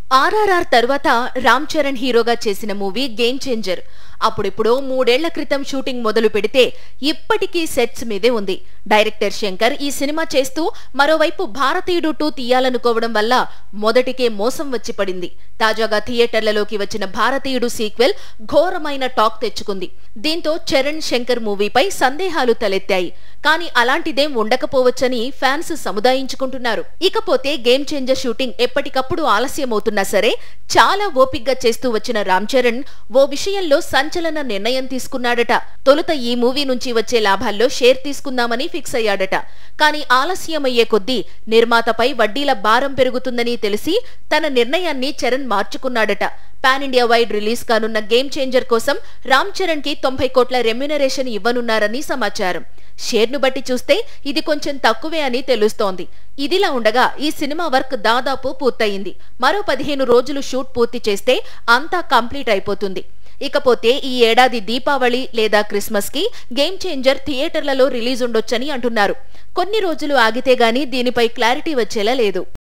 ఆర్ఆర్ఆర్ తర్వాత రామ్ చరణ్ హీరోగా చేసిన మూవీ గేమ్ చేంజర్ అప్పుడిప్పుడో మూడేళ్ల క్రితం షూటింగ్ మొదలు పెడితే ఇప్పటికీ సెట్స్ మీదే ఉంది డైరెక్టర్ శంకర్ ఈ సినిమా చేస్తూ మరోవైపు భారతీయుడు టూ తీయాలనుకోవడం వల్ల మొదటికే మోసం వచ్చి పడింది తాజాగా థియేటర్లలోకి వచ్చిన భారతీయుడు సీక్వెల్ ఘోరమైన టాక్ తెచ్చుకుంది దీంతో చరణ్ శంకర్ మూవీపై సందేహాలు తలెత్తాయి కానీ అలాంటిదేం ఉండకపోవచ్చని ఫ్యాన్స్ సముదాయించుకుంటున్నారు ఇకపోతే గేమ్ చేంజర్ షూటింగ్ ఎప్పటికప్పుడు ఆలస్యమవుతున్నా సరే చాలా ఓపిగ్గా చేస్తూ వచ్చిన రామ్ చరణ్ ఓ విషయంలో సంచలన నిర్ణయం తీసుకున్నాడట తొలుత ఈ మూవీ నుంచి వచ్చే లాభాల్లో షేర్ తీసుకుందామని ఫిక్స్ అయ్యాడట కానీ ఆలస్యమయ్యే కొద్దీ నిర్మాతపై వడ్డీల భారం పెరుగుతుందని తెలిసి తన నిర్ణయాన్ని చరణ్ మార్చుకున్నాడట పాన్ ఇండియా వైడ్ రిలీజ్ కానున్న గేమ్ చేంజర్ కోసం రామ్ చరణ్ కి తొంభై కోట్ల రెమ్యునరేషన్ ఇవ్వనున్నారని సమాచారం షేర్ను బట్టి చూస్తే ఇది కొంచెం తక్కువే అని తెలుస్తోంది ఇదిలా ఉండగా ఈ సినిమా వర్క్ దాదాపు పూర్తయింది మరో పదిహేను రోజులు షూట్ పూర్తి చేస్తే అంతా కంప్లీట్ అయిపోతుంది ఇకపోతే ఈ ఏడాది దీపావళి లేదా క్రిస్మస్ కి గేమ్ చేంజర్ థియేటర్లలో రిలీజ్ ఉండొచ్చని అంటున్నారు కొన్ని రోజులు ఆగితే గానీ దీనిపై క్లారిటీ వచ్చేలా లేదు